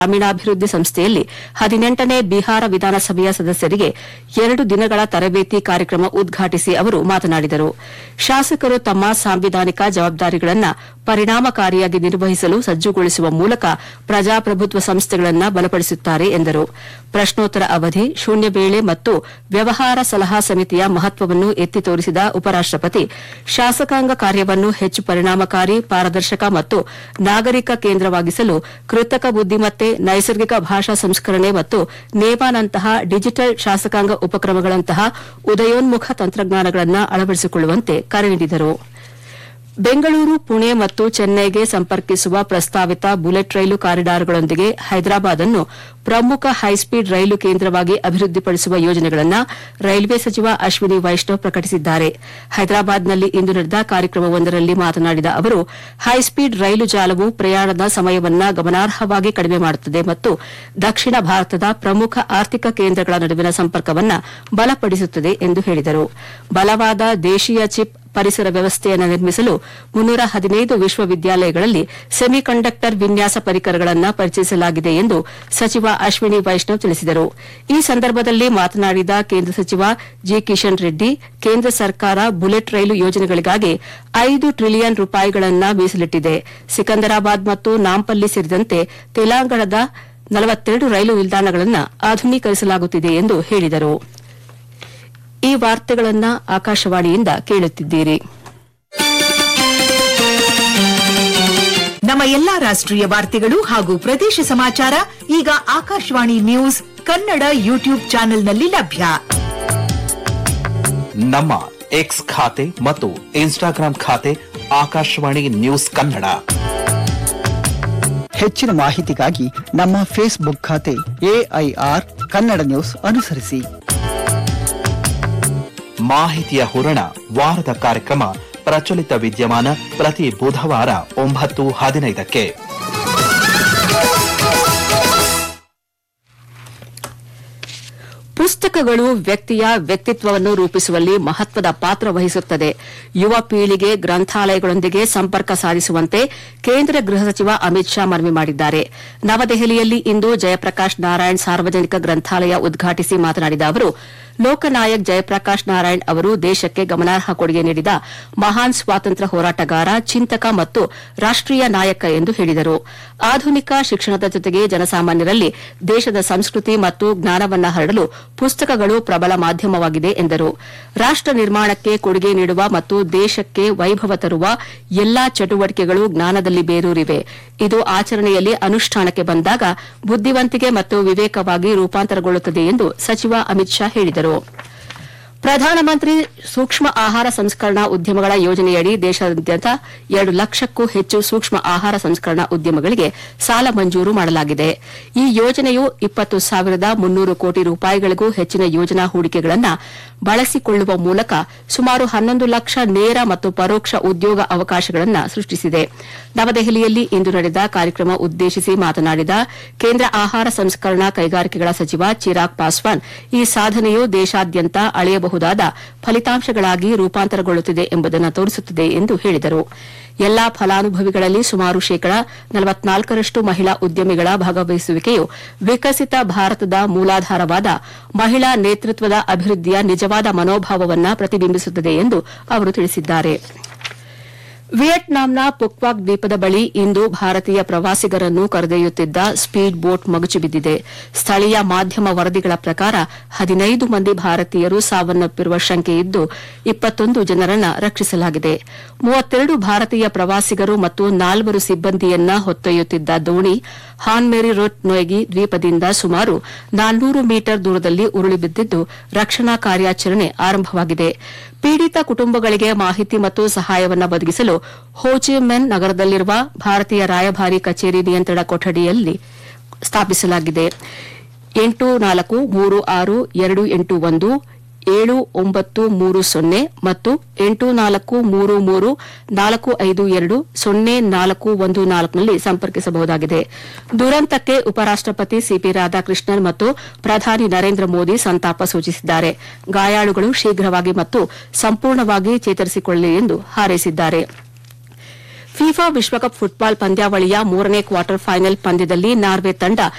ಗ್ರಾಮೀಣಾಭಿವೃದ್ಧಿ ಸಂಸ್ಥೆಯಲ್ಲಿ ಹದಿನೆಂಟನೇ ಬಿಹಾರ ವಿಧಾನಸಭೆಯ ಸದಸ್ಯರಿಗೆ ಎರಡು ದಿನಗಳ ತರಬೇತಿ ಕಾರ್ಯಕ್ರಮ ಉದ್ಘಾಟಿಸಿ ಅವರು ಮಾತನಾಡಿದರು ಶಾಸಕರು ತಮ್ಮ ಸಾಂವಿಧಾನಿಕ ಜವಾಬ್ದಾರಿಗಳನ್ನು ಪರಿಣಾಮಕಾರಿಯಾಗಿ ನಿರ್ವಹಿಸಲು ಸಜ್ಜುಗೊಳಿಸುವ ಮೂಲಕ ಪ್ರಜಾಪ್ರಭುತ್ವ ಸಂಸ್ಥೆಗಳನ್ನು ಬಲಪಡಿಸುತ್ತಾರೆ ಎಂದರು ಪ್ರಶ್ನೋತ್ತರ ಅವಧಿ ಶೂನ್ಯ ವೇಳೆ ಮತ್ತು ವ್ಯವಹಾರ ಸಲಹಾ ಸಮಿತಿಯ ಮಹತ್ವವನ್ನು ಎತ್ತಿ ತೋರಿಸಿದ ಉಪರಾಷ್ಟಪತಿ ಶಾಸಕಾಂಗ ಕಾರ್ಯವನ್ನು ಹೆಚ್ಚು ಪರಿಣಾಮಕಾರಿ ಪಾರದರ್ಶಕ ಮತ್ತು ನಾಗರಿಕ ಕೇಂದ್ರವಾಗಿಸಲು ಕೃತಕ ಬುದ್ದಿಮತ್ತೆ ನೈಸರ್ಗಿಕ ಭಾಷಾ ಸಂಸ್ಕರಣೆ ಮತ್ತು ನೇವಾನಂತಹ ಡಿಜಿಟಲ್ ಶಾಸಕಾಂಗ ಉಪಕ್ರಮಗಳಂತಹ ಉದಯೋನ್ಮುಖ ತಂತ್ರಜ್ಞಾನಗಳನ್ನು ಅಳವಡಿಸಿಕೊಳ್ಳುವಂತೆ ಕರೆ ನೀಡಿದರು ಬೆಂಗಳೂರು ಪುಣೆ ಮತ್ತು ಚೆನ್ನೈಗೆ ಸಂಪರ್ಕಿಸುವ ಪ್ರಸ್ತಾವಿತ ಬುಲೆಟ್ ರೈಲು ಕಾರಿಡಾರ್ಗಳೊಂದಿಗೆ ಹೈದರಾಬಾದ್ ಅನ್ನು ಪ್ರಮುಖ ಹೈಸ್ಪೀಡ್ ರೈಲು ಕೇಂದ್ರವಾಗಿ ಅಭಿವೃದ್ಧಿಪಡಿಸುವ ಯೋಜನೆಗಳನ್ನು ರೈಲ್ವೆ ಸಚಿವ ಅಶ್ವಿನಿ ವೈಷ್ಣವ್ ಪ್ರಕಟಿಸಿದ್ದಾರೆ ಹೈದರಾಬಾದ್ನಲ್ಲಿ ಇಂದು ನಡೆದ ಕಾರ್ಯಕ್ರಮವೊಂದರಲ್ಲಿ ಮಾತನಾಡಿದ ಅವರು ಹೈಸ್ಪೀಡ್ ರೈಲು ಜಾಲವು ಪ್ರಯಾಣದ ಸಮಯವನ್ನು ಗಮನಾರ್ಹವಾಗಿ ಕಡಿಮೆ ಮಾಡುತ್ತದೆ ಮತ್ತು ದಕ್ಷಿಣ ಭಾರತದ ಪ್ರಮುಖ ಆರ್ಥಿಕ ಕೇಂದ್ರಗಳ ನಡುವಿನ ಸಂಪರ್ಕವನ್ನು ಬಲಪಡಿಸುತ್ತದೆ ಎಂದು ಹೇಳಿದರು ಬಲವಾದ ದೇಶೀಯ ಚಿಪ್ ಪರಿಸರ ವ್ಯವಸ್ಥೆಯನ್ನು ನಿರ್ಮಿಸಲು ಮುನ್ನೂರ ಹದಿನೈದು ವಿಶ್ವವಿದ್ಯಾಲಯಗಳಲ್ಲಿ ಸೆಮಿಕಂಡಕ್ಟರ್ ವಿನ್ಯಾಸ ಪರಿಕರಗಳನ್ನು ಪರಿಚಯಿಸಲಾಗಿದೆ ಎಂದು ಸಚಿವ ಅಶ್ವಿನಿ ವೈಷ್ಣವ್ ತಿಳಿಸಿದರು ಈ ಸಂದರ್ಭದಲ್ಲಿ ಮಾತನಾಡಿದ ಕೇಂದ್ರ ಸಚಿವ ಜಿ ಕಿಶನ್ ರೆಡ್ಡಿ ಕೇಂದ್ರ ಸರ್ಕಾರ ಬುಲೆಟ್ ರೈಲು ಯೋಜನೆಗಳಿಗಾಗಿ ಐದು ಟ್ರಿಲಿಯನ್ ರೂಪಾಯಿಗಳನ್ನು ಮೀಸಲಿಟ್ಟಿದೆ ಸಿಕಂದರಾಬಾದ್ ಮತ್ತು ನಾಂಪಲ್ಲಿ ಸೇರಿದಂತೆ ತೆಲಂಗಾಣದ ನಲವತ್ತೆರಡು ರೈಲು ನಿಲ್ದಾಣಗಳನ್ನು ಆಧುನೀಕರಿಸಲಾಗುತ್ತಿದೆ ಎಂದು ಹೇಳಿದರು ಈ ವಾರ್ತೆಗಳನ್ನು ಆಕಾಶವಾಣಿಯಿಂದ ಕೇಳುತ್ತಿದ್ದೀರಿ ನಮ್ಮ ಎಲ್ಲಾ ರಾಷ್ಟ್ರೀಯ ವಾರ್ತೆಗಳು ಹಾಗೂ ಪ್ರದೇಶ ಸಮಾಚಾರ ಈಗ ಆಕಾಶವಾಣಿ ನ್ಯೂಸ್ ಕನ್ನಡ ಯೂಟ್ಯೂಬ್ ಚಾನೆಲ್ನಲ್ಲಿ ಲಭ್ಯ ನಮ್ಮ ಎಕ್ಸ್ ಖಾತೆ ಮತ್ತು ಇನ್ಸ್ಟಾಗ್ರಾಂ ಖಾತೆ ಆಕಾಶವಾಣಿ ನ್ಯೂಸ್ ಕನ್ನಡ ಹೆಚ್ಚಿನ ಮಾಹಿತಿಗಾಗಿ ನಮ್ಮ ಫೇಸ್ಬುಕ್ ಖಾತೆ ಎಐಆರ್ ಕನ್ನಡ ನ್ಯೂಸ್ ಅನುಸರಿಸಿ ಮಾಹಿತಿಯ ಹೂರಣ ವಾರದ ಕಾರ್ಯಕ್ರಮ ಪ್ರಚಲಿತ ವಿದ್ಯಮಾನ ಪ್ರತಿ ಬುಧವಾರ ಒಂಬತ್ತು ಹದಿನೈದಕ್ಕೆ ಪುಸ್ತಕಗಳು ವ್ಯಕ್ತಿಯ ವ್ಯಕ್ತಿತ್ವವನ್ನು ರೂಪಿಸುವಲ್ಲಿ ಮಹತ್ವದ ಪಾತ್ರ ವಹಿಸುತ್ತದೆ ಯುವ ಪೀಳಿಗೆ ಗ್ರಂಥಾಲಯಗಳೊಂದಿಗೆ ಸಂಪರ್ಕ ಸಾಧಿಸುವಂತೆ ಕೇಂದ್ರ ಗೃಹ ಸಚಿವ ಅಮಿತ್ ಶಾ ಮನವಿ ಮಾಡಿದ್ದಾರೆ ನವದೆಹಲಿಯಲ್ಲಿ ಇಂದು ಜಯಪ್ರಕಾಶ್ ನಾರಾಯಣ್ ಸಾರ್ವಜನಿಕ ಗ್ರಂಥಾಲಯ ಉದ್ಘಾಟಿಸಿ ಮಾತನಾಡಿದ ಅವರು ಲೋಕನಾಯಕ್ ಜಯಪ್ರಕಾಶ್ ನಾರಾಯಣ್ ಅವರು ದೇಶಕ್ಕೆ ಗಮನಾರ್ಹ ಕೊಡುಗೆ ನೀಡಿದ ಮಹಾನ್ ಸ್ವಾತಂತ್ರ್ಯ ಹೋರಾಟಗಾರ ಚಿಂತಕ ಮತ್ತು ರಾಷ್ಟೀಯ ನಾಯಕ ಎಂದು ಹೇಳಿದರು ಆಧುನಿಕ ಶಿಕ್ಷಣದ ಜೊತೆಗೆ ಜನಸಾಮಾನ್ಯರಲ್ಲಿ ದೇಶದ ಸಂಸ್ಕೃತಿ ಮತ್ತು ಜ್ಞಾನವನ್ನ ಹರಡಲು ಪುಸ್ತಕಗಳು ಪ್ರಬಲ ಮಾಧ್ಯಮವಾಗಿದೆ ಎಂದರು ರಾಷ್ಟ ನಿರ್ಮಾಣಕ್ಕೆ ಕೊಡುಗೆ ನೀಡುವ ಮತ್ತು ದೇಶಕ್ಕೆ ವೈಭವ ತರುವ ಎಲ್ಲಾ ಚಟುವಟಿಕೆಗಳು ಜ್ಞಾನದಲ್ಲಿ ಬೇರೂರಿವೆ ಇದು ಆಚರಣೆಯಲ್ಲಿ ಅನುಷ್ಠಾನಕ್ಕೆ ಬಂದಾಗ ಬುದ್ದಿವಂತಿಕೆ ಮತ್ತು ವಿವೇಕವಾಗಿ ರೂಪಾಂತರಗೊಳ್ಳುತ್ತದೆ ಎಂದು ಸಚಿವ ಅಮಿತ್ ಶಾ ಹೇಳಿದರು ಪ್ರಧಾನಮಂತ್ರಿ ಸೂಕ್ಷ್ಮ ಆಹಾರ ಸಂಸ್ಕರಣಾ ಉದ್ಯಮಗಳ ಯೋಜನೆಯಡಿ ದೇಶಾದ್ಯಂತ ಎರಡು ಲಕ್ಷಕ್ಕೂ ಹೆಚ್ಚು ಸೂಕ್ಷ್ಮ ಆಹಾರ ಸಂಸ್ಕರಣಾ ಉದ್ಯಮಗಳಿಗೆ ಸಾಲ ಮಂಜೂರು ಮಾಡಲಾಗಿದೆ ಈ ಯೋಜನೆಯು ಇಪ್ಪತ್ತು ಸಾವಿರದ ಮುನ್ನೂರು ಕೋಟಿ ರೂಪಾಯಿಗಳಿಗೂ ಹೆಚ್ಚಿನ ಯೋಜನಾ ಹೂಡಿಕೆಗಳನ್ನು ಬಳಸಿಕೊಳ್ಳುವ ಮೂಲಕ ಸುಮಾರು ಹನ್ನೊಂದು ಲಕ್ಷ ನೇರ ಮತ್ತು ಪರೋಕ್ಷ ಉದ್ಯೋಗ ಅವಕಾಶಗಳನ್ನು ಸೃಷ್ಟಿಸಿದೆ ನವದೆಹಲಿಯಲ್ಲಿ ಇಂದು ನಡೆದ ಕಾರ್ಯಕ್ರಮ ಉದ್ದೇಶಿಸಿ ಮಾತನಾಡಿದ ಕೇಂದ್ರ ಆಹಾರ ಸಂಸ್ಕರಣಾ ಕೈಗಾರಿಕೆಗಳ ಸಚಿವ ಚಿರಾಗ್ ಪಾಸ್ವಾನ್ ಈ ಸಾಧನೆಯು ದೇಶಾದ್ಯಂತ ಅಳೆಯಬಹುದಾದ ಫಲಿತಾಂಶಗಳಾಗಿ ರೂಪಾಂತರಗೊಳ್ಳುತ್ತಿದೆ ಎಂಬುದನ್ನು ತೋರಿಸುತ್ತದೆ ಎಂದು ಹೇಳಿದರು ಎಲ್ಲಾ ಫಲಾನುಭವಿಗಳಲ್ಲಿ ಸುಮಾರು ಶೇಕಡ ನಲವತ್ನಾಲ್ಕರಷ್ಟು ಮಹಿಳಾ ಉದ್ಯಮಿಗಳ ಭಾಗವಹಿಸುವಿಕೆಯು ವಿಕಸಿತ ಭಾರತದ ಮೂಲಾಧಾರವಾದ ಮಹಿಳಾ ನೇತೃತ್ವದ ಅಭಿವೃದ್ಧಿಯ ನಿಜವಾದ ಮನೋಭಾವವನ್ನು ಪ್ರತಿಬಿಂಬಿಸುತ್ತದೆ ಎಂದು ಅವರು ತಿಳಿಸಿದ್ದಾರೆ ವಿಯೆಟ್ನಾಂನ ಪುಕ್ವಾಕ್ ದ್ವೀಪದ ಬಳಿ ಇಂದು ಭಾರತೀಯ ಪ್ರವಾಸಿಗರನ್ನು ಕರೆದೊಯ್ಯುತ್ತಿದ್ದ ಸ್ಪೀಡ್ ಬೋಟ್ ಮಗುಚಿ ಬಿದ್ದಿದೆ ಸ್ಥಳೀಯ ಮಾಧ್ಯಮ ವರದಿಗಳ ಪ್ರಕಾರ ಹದಿನೈದು ಮಂದಿ ಭಾರತೀಯರು ಸಾವನ್ನಪ್ಪಿರುವ ಶಂಕೆ ಇದ್ದು ಇಪ್ಪತ್ತೊಂದು ಜನರನ್ನು ರಕ್ಷಿಸಲಾಗಿದೆ ಮೂವತ್ತೆರಡು ಭಾರತೀಯ ಪ್ರವಾಸಿಗರು ಮತ್ತು ನಾಲ್ವರು ಸಿಬ್ಬಂದಿಯನ್ನ ಹೊತ್ತೊಯ್ಯುತ್ತಿದ್ದ ದೋಣಿ ಹಾನ್ಮೇರಿ ರೋಟ್ ನೊಯ್ಗಿ ದ್ವೀಪದಿಂದ ಸುಮಾರು ನಾನ್ನೂರು ಮೀಟರ್ ದೂರದಲ್ಲಿ ಉರುಳಿ ಬಿದ್ದಿದ್ದು ರಕ್ಷಣಾ ಕಾರ್ಯಾಚರಣೆ ಆರಂಭವಾಗಿದೆ ಪೀಡಿತ ಕುಟುಂಬಗಳಿಗೆ ಮಾಹಿತಿ ಮತ್ತು ಸಹಾಯವನ್ನು ಒದಗಿಸಲು ಹೋಚಿಮೆನ್ ನಗರದಲ್ಲಿರುವ ಭಾರತೀಯ ರಾಯಭಾರಿ ಕಚೇರಿ ನಿಯಂತ್ರಣ ಕೊಠಡಿಯಲ್ಲಿ ಸ್ಥಾಪಿಸಲಾಗಿದೆ ಎಂಟು ನಾಲ್ಕು ಮೂರು ಆರು ಎರಡು ಎಂಟು ಒಂದು ಏಳು ಒಂಬತ್ತು ಮೂರು ಸೊನ್ನೆ ಮತ್ತು ಎಂಟು ನಾಲ್ಕು ಮೂರು ಮೂರು ನಾಲ್ಕು ಐದು ಎರಡು ಸೊನ್ನೆ ನಾಲ್ಕು ಒಂದು ನಾಲ್ಕುನಲ್ಲಿ ಸಂಪರ್ಕಿಸಬಹುದಾಗಿದೆ ದುರಂತಕ್ಕೆ ಉಪರಾಷ್ಟಪತಿ ಸಿಪಿ ರಾಧಾಕೃಷ್ಣನ್ ಮತ್ತು ಪ್ರಧಾನಿ ನರೇಂದ್ರ ಮೋದಿ ಸಂತಾಪ ಸೂಚಿಸಿದ್ದಾರೆ ಗಾಯಾಳುಗಳು ಶೀಘ್ರವಾಗಿ ಮತ್ತು ಸಂಪೂರ್ಣವಾಗಿ ಚೇತರಿಸಿಕೊಳ್ಳಲಿ ಎಂದು ಹಾರೈಸಿದ್ದಾರೆ ಫಿಫಾ ವಿಶ್ವಕಪ್ ಫುಟ್ಬಾಲ್ ಪಂದ್ಯಾವಳಿಯ ಮೂರನೇ ಕ್ವಾರ್ಟರ್ ಫೈನಲ್ ಪಂದ್ಯದಲ್ಲಿ ನಾರ್ವೆ ತಂಡ